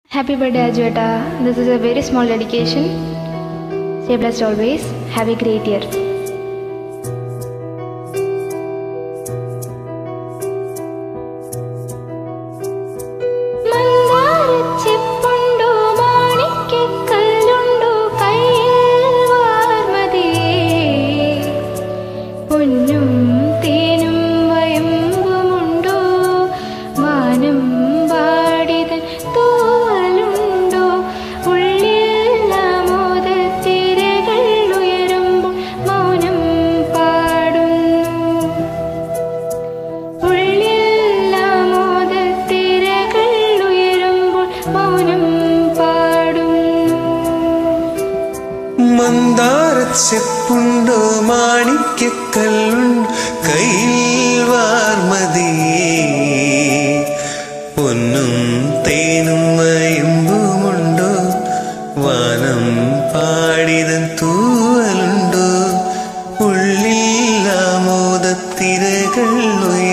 Happy birthday, Ajueta. This is a very small dedication. Stay blessed always. Have a great year. മന്ദാരച്ചിപ്പുണ്ടു മാണിക്യക്കല്ലുണ്ടു കയ്യിൽ വാർമതിയേ പൊന്നും തേനും വയമ്പുമുണ്ടോ മാനം പാടിതൻ തോലുണ്ടോ ഉള്ളിൽ ആമോദത്തിരകൾ ഉയരുമ്പോൾ മൗനം പാടുന്നു ഉള്ളിൽ ആമോദത്തിരകൾ ഉയരുമ്പോൾ മൗനം പാടുന്നു മന്ദാരച്ചെപ്പുണ്ടോ മാണിക്യക്കല്ലുണ്ട് കയ്യിൽ വാർമതിയേ പൊന്നും തേനും വയമ്പുമുണ്ടോ വാനം പാടിതൻ തൂവലുണ്ടോ ഉള്ളിൽ ആമോദത്തിരകൾ ഉയരുമ്പോൾ